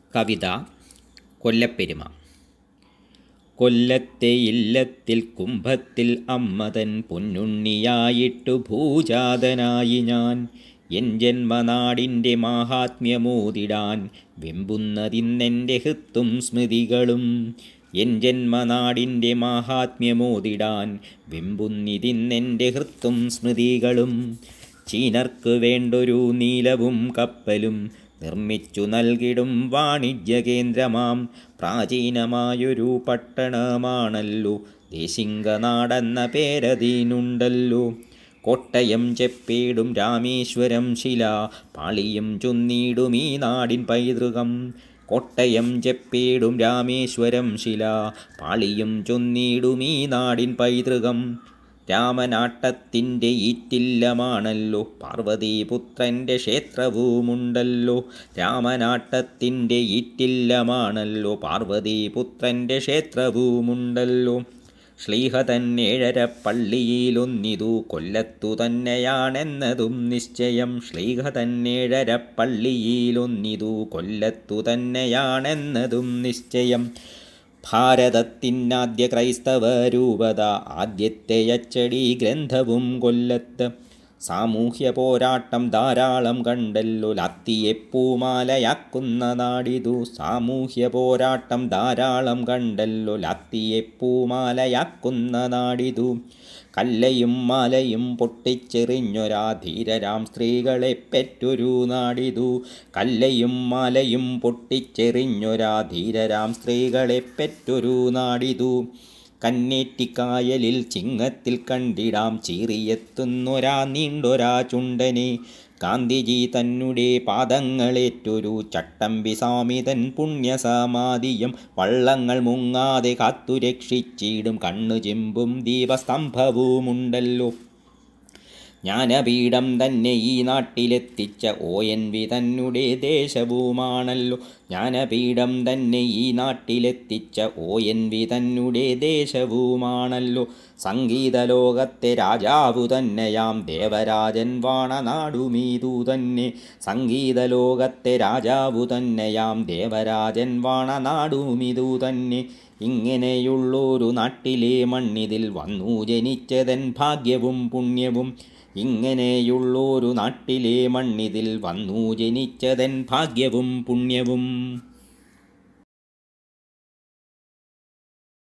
കവിത കൊല്ലപ്പെരുമ കൊല്ലത്തെ ഇല്ലത്തിൽ കുംഭത്തിൽ അമ്മതൻ പൊന്നുണ്ണിയായിട്ടു ഭൂജാതനായി ഞാൻ എൻ ജന്മനാടിൻ്റെ മാഹാത്മ്യമോതിടാൻ വെമ്പുന്നതിന്നെൻ്റെ ഹൃത്തും സ്മൃതികളും എൻ ജന്മനാടിൻ്റെ മാഹാത്മ്യമോതിടാൻ വെമ്പുന്നിതിന്നെൻ്റെ ഹൃത്തും സ്മൃതികളും ചീനർക്ക് വേണ്ടൊരു നീലവും കപ്പലും നിർമ്മിച്ചു നൽകിടും വാണിജ്യകേന്ദ്രമാം പ്രാചീനമായൊരു പട്ടണമാണല്ലോ ദേശിംഗനാടെന്ന പേരതീനുണ്ടല്ലോ കോട്ടയം ചെപ്പേടും രാമേശ്വരം ശില പാളിയും ചൊന്നീടും ഈ നാടിൻ പൈതൃകം കോട്ടയം ചെപ്പേടും രാമേശ്വരം ശില പാളിയും ചൊന്നീടും ഈ നാടിൻ പൈതൃകം രാമനാട്ടത്തിൻ്റെ ഈറ്റില്ലമാണല്ലോ പാർവതീപുത്രൻ്റെ ക്ഷേത്രവുമുണ്ടല്ലോ രാമനാട്ടത്തിൻ്റെ ഈറ്റില്ലമാണല്ലോ പാർവതീപുത്രൻ്റെ ക്ഷേത്രവുമുണ്ടല്ലോ ശ്ലീഹ തന്നേഴര പള്ളിയിലൊന്നിതു കൊല്ലത്തു തന്നെയാണെന്നതും നിശ്ചയം ശ്ലീഹ തന്നേഴര പള്ളിയിലൊന്നിതു കൊല്ലത്തു തന്നെയാണെന്നതും നിശ്ചയം ഭാരതത്തിനാദ്യ ക്രൈസ്തവ രൂപത ആദ്യത്തെ അച്ചടി ഗ്രന്ഥവും കൊല്ലത്ത് സാമൂഹ്യ പോരാട്ടം ധാരാളം കണ്ടല്ലോ ലത്തിയെ പൂമാലയാക്കുന്ന നാടിതു സാമൂഹ്യ പോരാട്ടം ധാരാളം കണ്ടല്ലോ ലത്തിയെ പൂമാലയാക്കുന്ന നാടിതു കല്ലയും മാലയും പൊട്ടിച്ചെറിഞ്ഞൊരാ ധീരരാം സ്ത്രീകളെ പെറ്റൊരു നാടിതു കല്ലയും മാലയും പൊട്ടിച്ചെറിഞ്ഞൊരാ ധീരരാം സ്ത്രീകളെ പെറ്റൊരു നാടിതു കന്നേറ്റിക്കായലിൽ ചിങ്ങത്തിൽ കണ്ടിടാം ചീറിയെത്തുന്നൊരാ നീണ്ടൊരാ ചുണ്ടനെ ഗാന്ധിജി തന്നെ പാദങ്ങളേറ്റൊരു ചട്ടമ്പി സ്വാമിതൻ പുണ്യസമാധിയും വള്ളങ്ങൾ മുങ്ങാതെ കാത്തുരക്ഷിച്ചിടും കണ്ണു ചെമ്പും ദീപസ്തംഭവുമുണ്ടല്ലോ ജ്ഞാനപീഠം തന്നെ ഈ നാട്ടിലെത്തിച്ച ഒ എൻ വി തന്നെ ദേശവുമാണല്ലോ ജ്ഞാനപീഠം തന്നെ ഈ നാട്ടിലെത്തിച്ച ഒ എൻ വി തന്നെ ദേശവുമാണല്ലോ സംഗീതലോകത്തെ രാജാവു തന്നെയാം ദേവരാജൻ വാണനാടുമീതു തന്നെ സംഗീതലോകത്തെ രാജാവു തന്നെയാം ദേവരാജൻ വാണനാടുമിതു തന്നെ ഇങ്ങനെയുള്ളൊരു നാട്ടിലെ മണ്ണിതിൽ വന്നു ജനിച്ചതൻ ഭാഗ്യവും പുണ്യവും ഇങ്ങനെയുള്ളൊരു നാട്ടിലെ മണ്ണിതിൽ വന്നു ജനിച്ചതൻ ഭാഗ്യവും പുണ്യവും